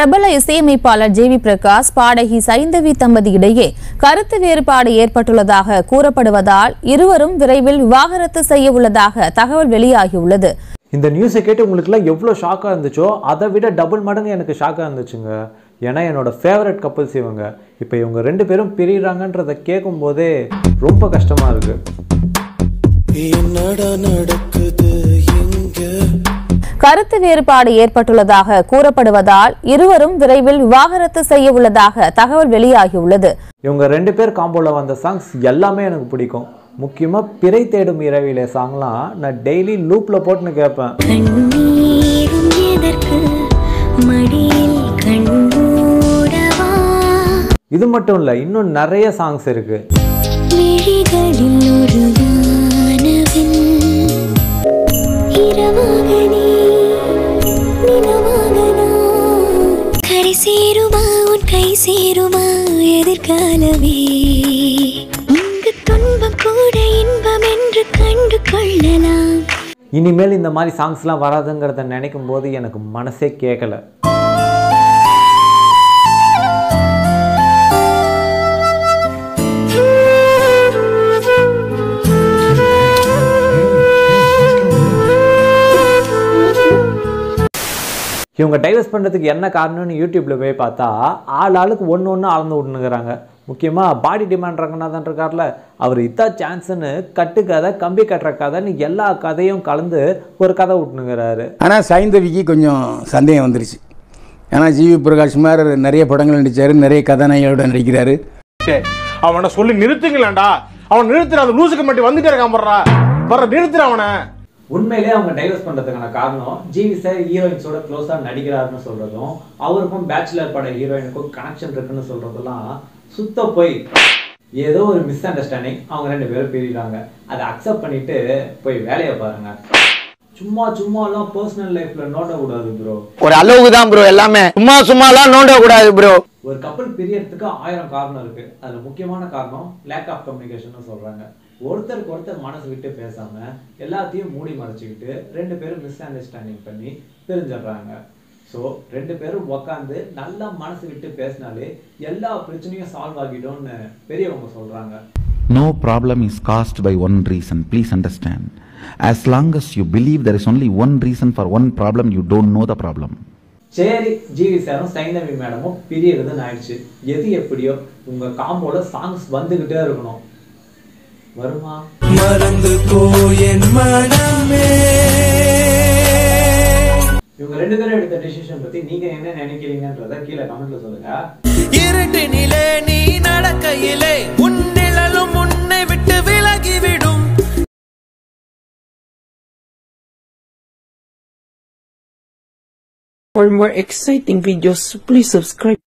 பிரபல இசையமைப்பாளர் J V Prakash பாடகி சைந்தவி தம்பதி இடையே கருத்து வேறுபாடு ஏற்பட்டுள்ளதாக கூறப்படுவதால் இருவரும் விரைவில் விவாகரத்து செய்ய உள்ளதாக தகவல் வெளியாகியுள்ளது இந்த நியூஸை கேட்டு உங்களுக்குலாம் எவ்வளோ ஷாக்காக இருந்துச்சோ அதை விட டபுள் மடங்கு எனக்கு ஷாக்காக இருந்துச்சுங்க ஏன்னா என்னோட ஃபேவரட் கப்புள்ஸ் இவங்க இப்போ இவங்க ரெண்டு பேரும் பிரியிறாங்கன்றதை கேட்கும்போதே ரொம்ப கஷ்டமாக இருக்குது என்னடா நடக்குது எங்க கருத்து வேறுபாடு ஏற்பட்டுள்ளதாக கூறப்படுவதால் இருவரும் விரைவில் விவாகரத்து செய்ய உள்ளதாக தகவல் வெளியாகியுள்ளது இவங்க ரெண்டு பேர் காம்போல வந்த சாங்ஸ் எல்லாமே எனக்கு பிடிக்கும் முக்கியமாக பிறை தேடும் இரவிலே சாங்லாம் நான் டெய்லி லூப்பில் போட்டுன்னு கேட்பேன் கண்ணீரும் எதற்கு மடியில் கண்மூடவா இது மட்டும் இல்லை இன்னும் நிறைய சாங்ஸ் இருக்குது விழிகளில் ஒரு வானவில் இரவாக நீ நிலவாக நான் கரை சேருமா உன் கை சேருமா எதிர்காலமே இங்கு துன்பம் கூட இன்பம் என்று கண்டு கொள்ளலாம் இனிமேல் இந்த மாதிரி சாங்ஸ்லாம் வராதுங்கிறத நினைக்கும் போது எனக்கு மனசே கேட்கல இவங்க டைவர்ஸ் பண்ணுறதுக்கு என்ன காரணம்னு யூடியூப்பில் போய் பார்த்தா ஆள் ஆளுக்கு ஒன்று ஒன்று அளந்து விட்டுனுக்குறாங்க முக்கியமாக பாடி டிமாண்ட் ரங்கநாதன் இருக்கார்ல அவர் இத்தா சான்ஸ்னு கட்டு கதை கம்பி கட்டுற கதைன்னு எல்லா கதையும் கலந்து ஒரு கதை விட்டுனுங்கிறாரு ஆனால் சைந்தவிக்கு கொஞ்சம் சந்தேகம் வந்துருச்சு ஏன்னா ஜிவி பிரகாஷ் மாதிரி நிறைய படங்கள் நடிச்சாரு நிறைய கதாநாயகோட நடிக்கிறாரு அவனை சொல்லி நிறுத்துங்களேன்டா அவன் நிறுத்துற அந்த லூசுக்கு மட்டும் வந்துட்டே இருக்கான் போடுறா வர நிறுத்துற அவனை உண்மையிலே அவங்க டைவர்ஸ் பண்றதுக்கான காரணம் ஜிவி சார் ஹீரோயின்ஸோட க்ளோஸா நடிக்கிறாருன்னு சொல்றதும் அவருக்கும் பேச்சுலர் பட ஹீரோயினுக்கும் கனெக்ஷன் இருக்குன்னு சொல்றதெல்லாம் சுத்த போய் ஏதோ ஒரு மிஸ் அண்டர்ஸ்டாண்டிங் அவங்க ரெண்டு பேரும் பிரிகிறாங்க அதை அக்செப்ட் பண்ணிட்டு போய் வேலையை பாருங்க சும்மா சும்மாலாம் பர்சனல் லைஃப்ல நோட்ட கூடாது ப்ரோ ஒரு அளவுக்கு தான் ப்ரோ எல்லாமே சும்மா சும்மாலாம் நோண்ட கூடாது ப்ரோ ஒரு கப்பல் பிரியறதுக்கு ஆயிரம் காரணம் இருக்கு அதுல முக்கியமான காரணம் லேக் ஆஃப் கம்யூனிகேஷன் சொல்றாங்க ஒருத்தருக்கு ஒருத்தர் மனசு விட்டு பேசாம எல்லாத்தையும் மூடி மறைச்சிக்கிட்டு ரெண்டு பேரும் மிஸ் அண்டர்ஸ்டாண்டிங் பண்ணி பிரிஞ்சிடுறாங்க ஸோ ரெண்டு பேரும் உக்காந்து நல்லா மனசு விட்டு பேசினாலே எல்லா பிரச்சனையும் சால்வ் ஆகிடும்னு பெரியவங்க சொல்றாங்க No problem is caused by one reason. Please understand. As long as you believe there is only one reason for one problem, you don't know the problem. சரி ஜிவி சாரும் சைந்தவி மேடமும் பிரியறதுன்னு ஆயிடுச்சு எது எப்படியோ உங்க காம்போல சாங்ஸ் வந்துகிட்டே இருக்கணும் வருமா மறந்து போ என் மனமே இவங்க ரெண்டு பேரும் எடுத்த டிசிஷன் பத்தி நீங்க என்ன நினைக்கிறீங்கன்றத கீழே கமெண்ட்ல சொல்லுங்க இருட்டினிலே நீ நடக்கையிலே உன் நிழலும் உன்னை விட்டு விலகிவிடும் For more exciting videos, please subscribe.